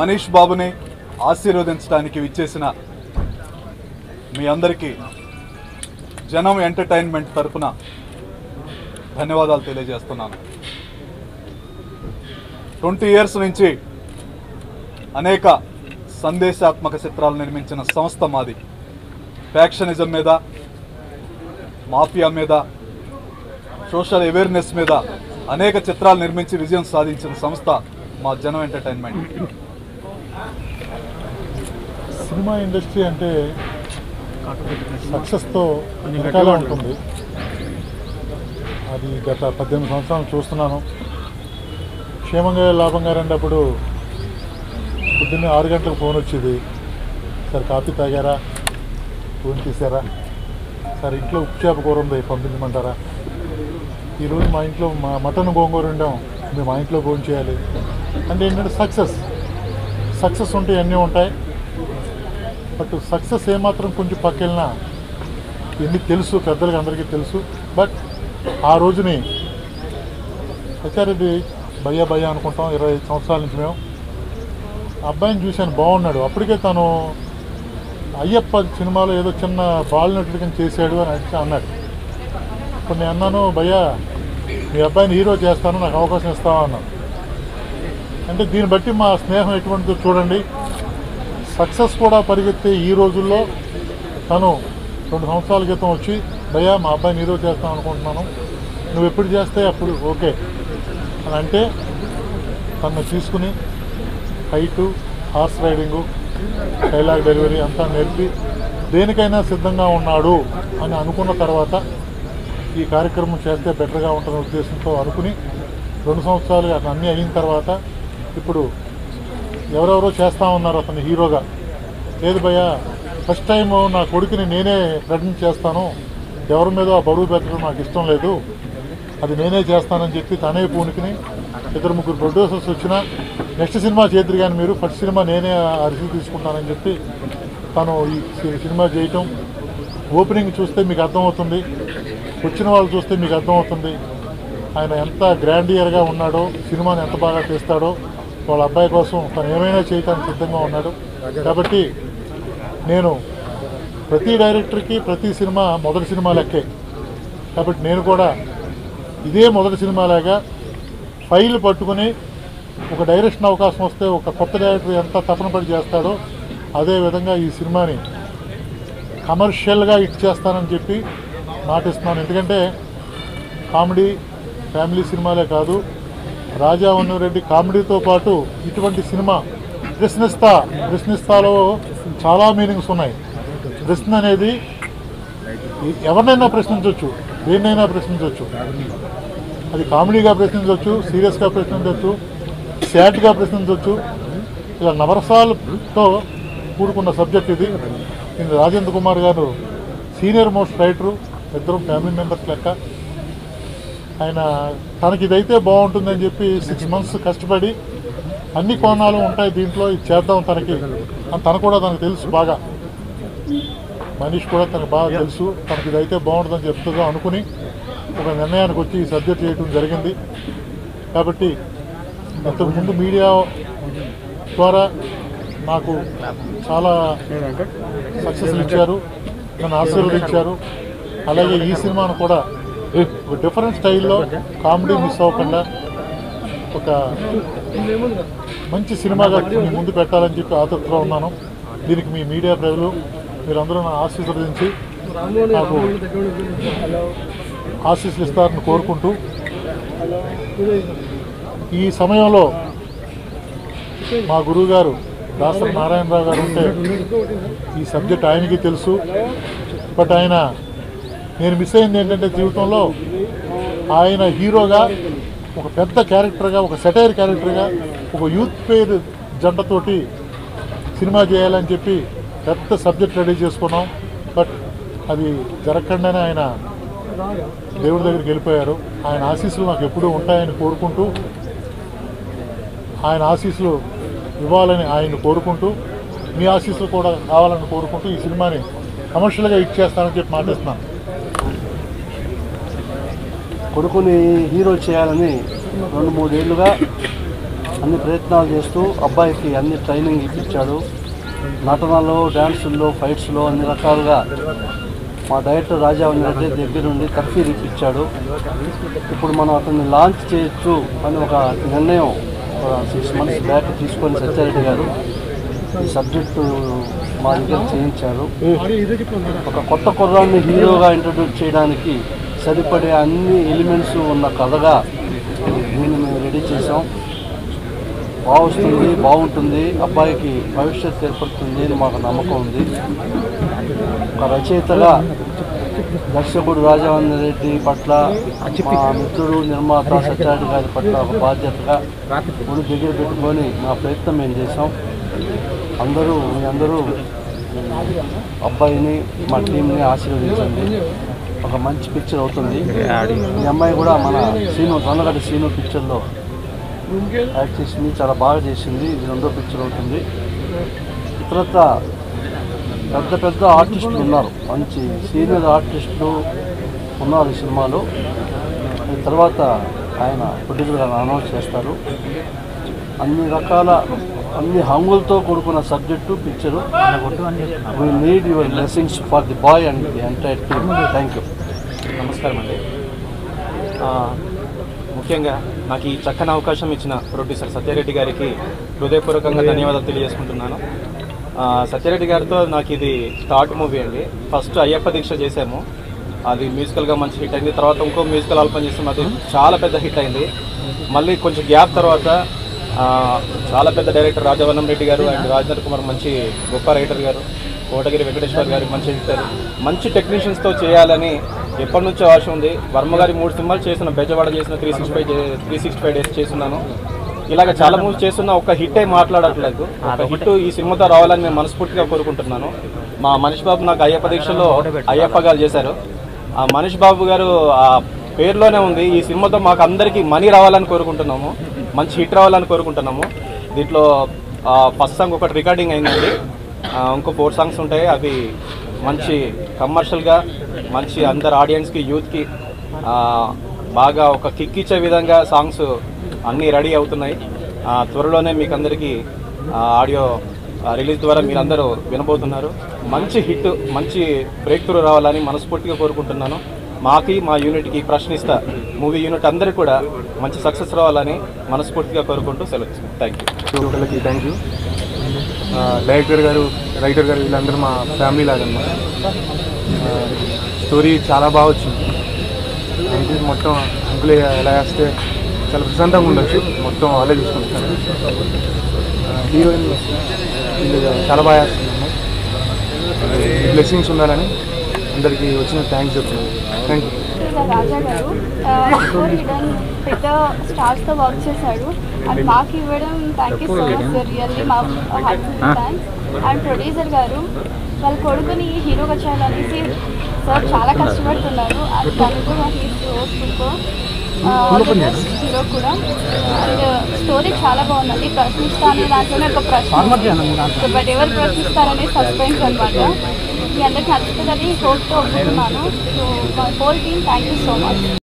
మనీష్ బాబుని ఆశీర్వదించడానికి విచ్చేసిన మీ అందరికీ జనం ఎంటర్టైన్మెంట్ తరపున ధన్యవాదాలు తెలియజేస్తున్నాను ట్వంటీ ఇయర్స్ నుంచి అనేక సందేశాత్మక చిత్రాలు నిర్మించిన సంస్థ మాది ఫ్యాక్షనిజం మీద మాఫియా మీద సోషల్ అవేర్నెస్ మీద అనేక చిత్రాలు నిర్మించి విజయం సాధించిన సంస్థ మా జనం ఎంటర్టైన్మెంట్ సినిమా ఇండస్ట్రీ అంటే సక్సెస్తో వెనకాల ఉంటుంది అది గత పద్దెనిమిది సంవత్సరాలు చూస్తున్నాను క్షేమంగా లాభంగా రెండప్పుడు పొద్దున్నే ఆరు గంటలకు ఫోన్ వచ్చేది సార్ కాఫీ తాగారా ఫోన్ తీసారా సార్ ఇంట్లో ఉప్పు చేప కూర ఉంది పంపించమంటారా ఈరోజు మా ఇంట్లో మా మటన్ గోంగూర ఉండాం మేము మా ఇంట్లో భోజనం చేయాలి అంటే ఏంటంటే సక్సెస్ సక్సెస్ ఉంటే అన్నీ ఉంటాయి బట్ సక్సెస్ ఏమాత్రం కొంచెం పక్కెళ్ళినా ఎన్ని తెలుసు పెద్దలకి అందరికీ తెలుసు బట్ ఆ రోజుని హెచ్ఆర్ఎడ్డి భయ్యా భయ్యా అనుకుంటాం ఇరవై ఐదు సంవత్సరాల నుంచి మేము ఆ అబ్బాయిని చూశాను బాగున్నాడు అప్పటికే తను అయ్యప్ప సినిమాలో ఏదో చిన్న బాల్ నటుడిగా చేశాడు అని అంటే అన్నాడు ఇప్పుడు నేను అన్నాను భయ్యా మీ అబ్బాయిని హీరో చేస్తాను నాకు అవకాశం ఇస్తావా అన్నాను అంటే దీన్ని బట్టి మా స్నేహం ఎటువంటిదో చూడండి సక్సెస్ కూడా పరిగెత్తే ఈ రోజుల్లో తను రెండు సంవత్సరాల క్రితం వచ్చి భయ్యా మా అబ్బాయిని హీరో చేస్తాం అనుకుంటున్నాను నువ్వు ఎప్పుడు చేస్తే అప్పుడు ఓకే అని అంటే తను తీసుకుని height horse riding dialogue delivery అంతా నేర్పి దేనికైనా సిద్ధంగా ఉన్నాడు అని అనుకున్న తర్వాత ఈ కార్యక్రమం చేస్తే బెటర్గా ఉంటుందనే ఉద్దేశంతో అనుకుని రెండు సంవత్సరాలు అట్లా అన్నీ అయిన తర్వాత ఇప్పుడు ఎవరెవరో చేస్తా ఉన్నారు అతను హీరోగా లేదు భయ్య ఫస్ట్ టైం నా కొడుకుని నేనే ప్రజెంట్ చేస్తాను ఎవరి మీద ఆ బరువు పెట్టడం నాకు ఇష్టం లేదు అది నేనే చేస్తానని చెప్పి తనే పూనుకుని ఇద్దరు ముగ్గురు ప్రొడ్యూసర్స్ వచ్చినా నెక్స్ట్ సినిమా చేద్దరు కానీ మీరు ఫస్ట్ సినిమా నేనే ఆ రిసీవ్ తీసుకుంటానని చెప్పి తను ఈ సి- సినిమా చేయటం ఓపెనింగ్ చూస్తే మీకు అర్థమవుతుంది వచ్చిన వాళ్ళు చూస్తే మీకు అర్థమవుతుంది ఆయన ఎంత గ్రాండియర్గా ఉన్నాడో సినిమాని ఎంత బాగా తీస్తాడో వాళ్ళ అబ్బాయి కోసం తను ఏమైనా చేయటానికి సిద్ధంగా ఉన్నాడు కాబట్టి నేను ప్రతి డైరెక్టర్కి ప్రతి సినిమా మొదటి సినిమా లెక్కే కాబట్టి నేను కూడా ఇదే మొదటి సినిమాలాగా ఫైల్ పట్టుకుని ఒక డైరెక్షన్ అవకాశం వస్తే ఒక కొత్త డైరెక్టర్ ఎంత తపన పడి చేస్తాడో అదే విధంగా ఈ సినిమాని కమర్షియల్గా హిట్ చేస్తానని చెప్పి మాటిస్తున్నాను ఎందుకంటే కామెడీ ఫ్యామిలీ సినిమాలే కాదు రాజా రెడ్డి కామెడీతో పాటు ఇటువంటి సినిమా ప్రశ్నిస్తా ప్రశ్నిస్తాలో చాలా మీనింగ్స్ ఉన్నాయి ప్రశ్న అనేది ఎ- ఎవరినైనా ప్రశ్నించవచ్చు దేన్నైనా ప్రశ్నించవచ్చు అది కామెడీగా ప్రశ్నించవచ్చు సీరియస్గా ప్రశ్నించవచ్చు సాడ్గా ప్రశ్నించవచ్చు ఇలా నవరసాలతో కూడుకున్న సబ్జెక్ట్ ఇది దీన్ని Rajendra Kumar garu senior most writer ఇద్దరు ఫ్యామిలీ మెంబర్స్ లెక్క ఆయన తనకి ఇదైతే బాగుంటుందని చెప్పి సిక్స్ మంత్స్ కష్టపడి అన్ని కోణాలు ఉంటాయి దీంట్లో ఇది చేద్దాం తనకి అని తను కూడా తనకు తెలుసు బాగా మనీష్ కూడా తనకు బాగా తెలుసు తనకి ఇదైతే బాగుంటుందని చెప్తుందో అనుకుని ఒక నిర్ణయానికి వచ్చి ఈ సబ్జెక్ట్ చేయడం జరిగింది కాబట్టి ఇంతకుముందు మీడియా ద్వారా నాకు చాలా సక్సెస్లు ఇచ్చారు నన్ను ఆశీర్వదించారు అలాగే ఈ సినిమాను కూడా ఒక డిఫరెంట్ స్టైల్లో కామెడీ మిస్ అవ్వకుండా ఒక మంచి సినిమాగా మీ ముందు పెట్టాలని చెప్పి ఆతృతలో ఉన్నాను దీనికి మీ మీడియా ప్రజలు మీరందరూ నా ఆశీర్వదించి నాకు ఆశీస్సులు ఇస్తారని కోరుకుంటూ ఈ సమయంలో మా గురువుగారు దాసరి నారాయణరావు గారు ఉంటే ఈ సబ్జెక్ట్ ఆయనకి తెలుసు బట్ ఆయన నేను మిస్ అయింది ఏంటంటే జీవితంలో ఆయన హీరోగా ఒక పెద్ద క్యారెక్టర్గా ఒక సెటైర్ క్యారెక్టర్గా ఒక యూత్ పేర్ జంటతోటి సినిమా చేయాలని చెప్పి పెద్ద సబ్జెక్ట్ రెడీ చేసుకున్నాం బట్ అది జరగకుండానే ఆయన దేవుడి దగ్గరికి వెళ్ళిపోయారు ఆయన ఆశీస్సులు నాకు ఎప్పుడూ ఉంటాయని కోరుకుంటూ ఆయన ఆశీస్సులు ఇవ్వాలని ఆయన కోరుకుంటూ మీ ఆశీస్సులు కూడా కావాలని కోరుకుంటూ ఈ సినిమాని కమర్షియల్గా ఇచ్చేస్తానని చెప్పి మాటిస్తున్నాను కొడుకుని హీరో చేయాలని రెండు మూడేళ్లుగా అన్ని ప్రయత్నాలు చేస్తూ అబ్బాయికి అన్ని ట్రైనింగ్ ఇప్పించాడు నటనలో డ్యాన్సుల్లో ఫైట్స్లో అన్ని రకాలుగా మా డైరెక్టర్ రాజా రెడ్డి దగ్గర నుండి తర్ఫీదు ఇప్పించాడు ఇప్పుడు మనం అతన్ని లాంచ్ చేయొచ్చు అని ఒక నిర్ణయం సిక్స్ మంత్స్ బ్యాక్ తీసుకొని సత్యారెడ్డి గారు ఈ సబ్జెక్టు మా దగ్గర చేయించారు ఒక కొత్త కుర్రాన్ని హీరోగా ఇంట్రడ్యూస్ చేయడానికి సరిపడే అన్ని ఎలిమెంట్స్ ఉన్న కథగా దీన్ని మేము రెడీ చేసాం బాగుస్తుంది బాగుంటుంది అబ్బాయికి భవిష్యత్తు ఏర్పడుతుంది అని మాకు నమ్మకం ఉంది ఒక రచయితగా దర్శకుడు రాజవన్న రెడ్డి పట్ల మా మిత్రుడు నిర్మాత సత్యారెడ్డి గారి పట్ల ఒక బాధ్యతగా గుడి దగ్గర పెట్టుకొని మా ప్రయత్నం మేము చేసాం అందరూ మీ అందరూ అబ్బాయిని మా టీంని ఆశీర్వదించండి ఒక మంచి పిక్చర్ అవుతుంది ఈ అమ్మాయి కూడా మన సీను దొండగడ్డ సీను పిక్చర్లో యాక్ట్ చేసింది చాలా బాగా చేసింది ఇది రెండో పిక్చర్ అవుతుంది ఇతరత్ర పెద్ద పెద్ద ఆర్టిస్టులు ఉన్నారు మంచి సీనియర్ ఆర్టిస్టులు ఉన్నారు ఈ సినిమాలో ఈ తర్వాత ఆయన ప్రొడ్యూసర్ అనౌన్స్ చేస్తారు అన్ని రకాల అన్ని హంగులతో కూడుకున్న subject picture we need your blessings for the boy and the entire team thank you నమస్కారం అండి ఆ, ముఖ్యంగా నాకు ఈ చక్కని అవకాశం ఇచ్చిన ప్రొడ్యూసర్ సత్యారెడ్డి గారికి హృదయపూర్వకంగా ధన్యవాదాలు తెలియజేసుకుంటున్నాను ఆ, సత్యారెడ్డి గారితో నాకు ఇది థర్డ్ మూవీ అండి ఫస్ట్ అయ్యప్ప దీక్ష చేశాము అది మ్యూజికల్గా మంచి హిట్ అయింది తర్వాత ఇంకో మ్యూజికల్ ఆల్బమ్ చేసాము అది చాలా పెద్ద హిట్ అయింది మళ్ళీ కొంచెం గ్యాప్ తర్వాత ఆ, చాలా పెద్ద డైరెక్టర్ రాజవన్నం రెడ్డి గారు అండ్ రాజేంద్ర కుమార్ మంచి గొప్ప రైటర్ గారు కోటగిరి వెంకటేశ్వర్ గారు మంచి హిట్టర్ మంచి టెక్నీషియన్స్తో చేయాలని ఎప్పటి నుంచో ఆశ ఉంది వర్మ గారి మూడు సినిమాలు చేసిన బెజవాడ చేసిన three sixty five three sixty five days చేస్తున్నాను ఇలాగ చాలా మూవీస్ చేస్తున్నా ఒక హిట్ అయి మాట్లాడట్లేదు ఒక హిట్ ఈ సినిమాతో రావాలని నేను మనస్ఫూర్తిగా కోరుకుంటున్నాను మా మనీష్ బాబు నాకు అయ్యప్ప దీక్షలో అయ్యప్ప గారు చేశారు ఆ మనీష్ బాబు గారు ఆ పేరులోనే ఉంది ఈ సినిమాతో మాకు అందరికీ మనీ రావాలని కోరుకుంటున్నాము మంచి హిట్ రావాలని కోరుకుంటున్నాము దీంట్లో ఫస్ట్ సాంగ్ ఒకటి రికార్డింగ్ అయిందండి ఆ, ఇంకో ఫోర్ సాంగ్స్ ఉంటాయి అవి మంచి కమర్షియల్గా మంచి అందరు ఆడియన్స్కి యూత్కి ఆ, బాగా ఒక కిక్ ఇచ్చే విధంగా సాంగ్స్ అన్నీ రెడీ అవుతున్నాయి ఆ, త్వరలోనే మీకు అందరికీ ఆడియో రిలీజ్ ద్వారా మీరందరూ వినబోతున్నారు మంచి హిట్ మంచి బ్రేక్ త్రూ రావాలని మనస్ఫూర్తిగా కోరుకుంటున్నాను మాకి మా యూనిట్కి ప్రశ్నిస్తా మూవీ యూనిట్ అందరికీ కూడా మంచి సక్సెస్ రావాలని మనస్ఫూర్తిగా కోరుకుంటూ సెలవు థ్యాంక్ యూ వాళ్ళకి థ్యాంక్ యూ డైరెక్టర్ గారు రైటర్ గారు వీళ్ళందరూ మా ఫ్యామిలీ లాగా అన్నమాట స్టోరీ చాలా బాగా వచ్చింది అంటే మొత్తం అంకులే ఎలా వేస్తే చాలా ప్రశాంతంగా ఉండొచ్చు మొత్తం వాళ్ళే చూసుకుంటారు హీరోయిన్ వీళ్ళు చాలా బాగా వేస్తున్నాము బ్లెస్సింగ్స్ ఉండాలని అందరికీ వచ్చిన థ్యాంక్స్ చెప్తున్నాను థ్యాంక్ యూ రాజా గారు బిఫోర్ హిడన్ పెద్ద స్టార్స్తో వర్క్ చేశాడు అండ్ మాకు ఇవ్వడం thank you so much sir really మా హార్ట్ఫుల్ థ్యాంక్స్ అండ్ ప్రొడ్యూసర్ గారు వాళ్ళ కొడుకుని హీరోగా చేయాలనేసి సార్ చాలా కష్టపడుతున్నారు అండ్ దానికి హీరో కూడా అండ్ స్టోరీ చాలా బాగుందండి ప్రశ్నిస్తాను దాంట్లోనే ఒక ప్రశ్న బట్ ఎవరు ప్రశ్నిస్తారనే సస్పెన్స్ అనమాట మీ అందరికి నచ్చుతుందని హోప్తో ఒప్పుకున్నాను సో మా whole team thank you so much